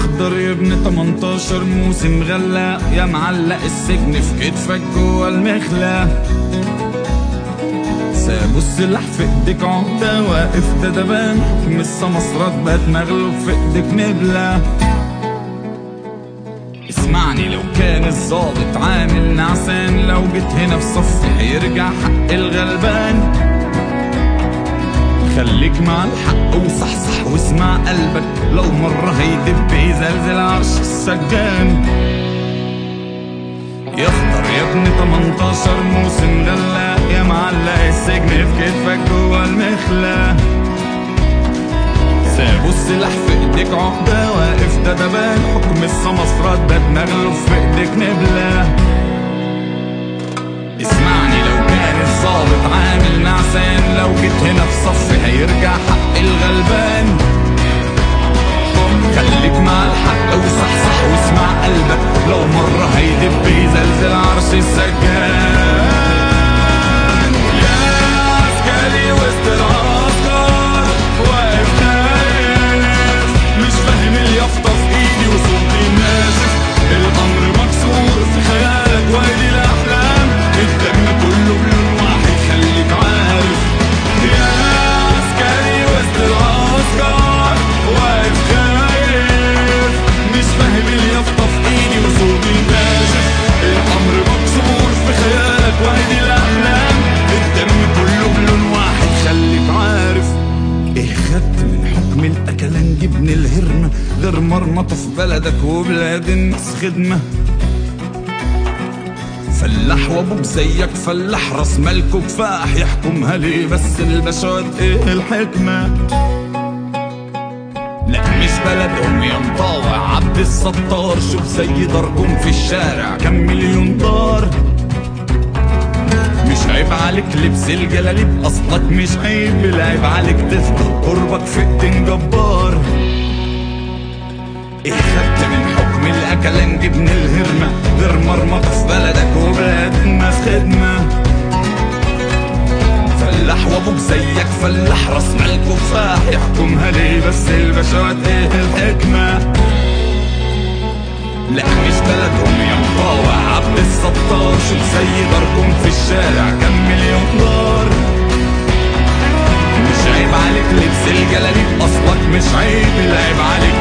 اخضر يا ابن 18 موسم غلاق يا معلق السجن في كتفك جوا المخلة سابوا السلاح في ايديك عقدة واقف دبان حكم السمسرات بقت مغلوب في ايديك نبلة اسمعني لو كان الظابط عامل نعسان لو جيت هنا في صفي هيرجع حق الغلبان خليك مع الحق وصحصح واسمع قلبك لو مرة هيدب يزلزل عرش السجان يخضر يا ابن 18 موسم غلاق يا معلق السجن في كتفك جوا المخلة سابوا السلاح في ايديك عقدة واقف دبان حكم السمسرات بات مغلوب في ايديك نبلة اسمعني لو كان الظابط عامل نعسان لو جيت هنا في صفي هيرجع حق الغلبان خليك مع الحق وصحصح واسمع قلبك لو مرة هيدب يزلزل عرش السجان يا عسكري وسط العسكر واقف خايف مش فاهم اليافطة في ايدي وصوتي ناشف الامر مكسور في خيالك وادي الاحلام الدم كله بلون واحد خليك عارف يا عسكري وسط العسكر واقف خايف مش فاهم اليافطة في ايدي وصوتي ناشف الامر مكسور في خيالك وادي الاحلام الدم كله بلون واحد خليك عارف ايه خدت من حكم الاكلان جبن الهرمة غير مرمطة في بلدك وبلاد الناس خدمة فلاح وابوك زيك فلاح راس مالكوا كفاح يحكمها ليه بس البشوات ايه الحكمة لا مش بلدهم يا مطاوع عبد الستار شوف زي داركم في الشارع كم مليون دار مش عيب عليك لبس الجلاليب اصلك مش عيب العيب عليك تفضل قربك في ايدين جبار ايه خدت من حكم الاكلان جبن الهرمة غير مرمطة في بلدك وبلاد الناس خدمة فلاح وابوك زيك فلاح راس مال كفاح يحكمها ليه بس البشوات ايه الحكمة لا مش بلدهم يا مطاوع عبد الستار شوف زي داركم في الشارع كم مليون دار مش عيب عليك لبس الجلاليب اصلك مش عيب العيب عليك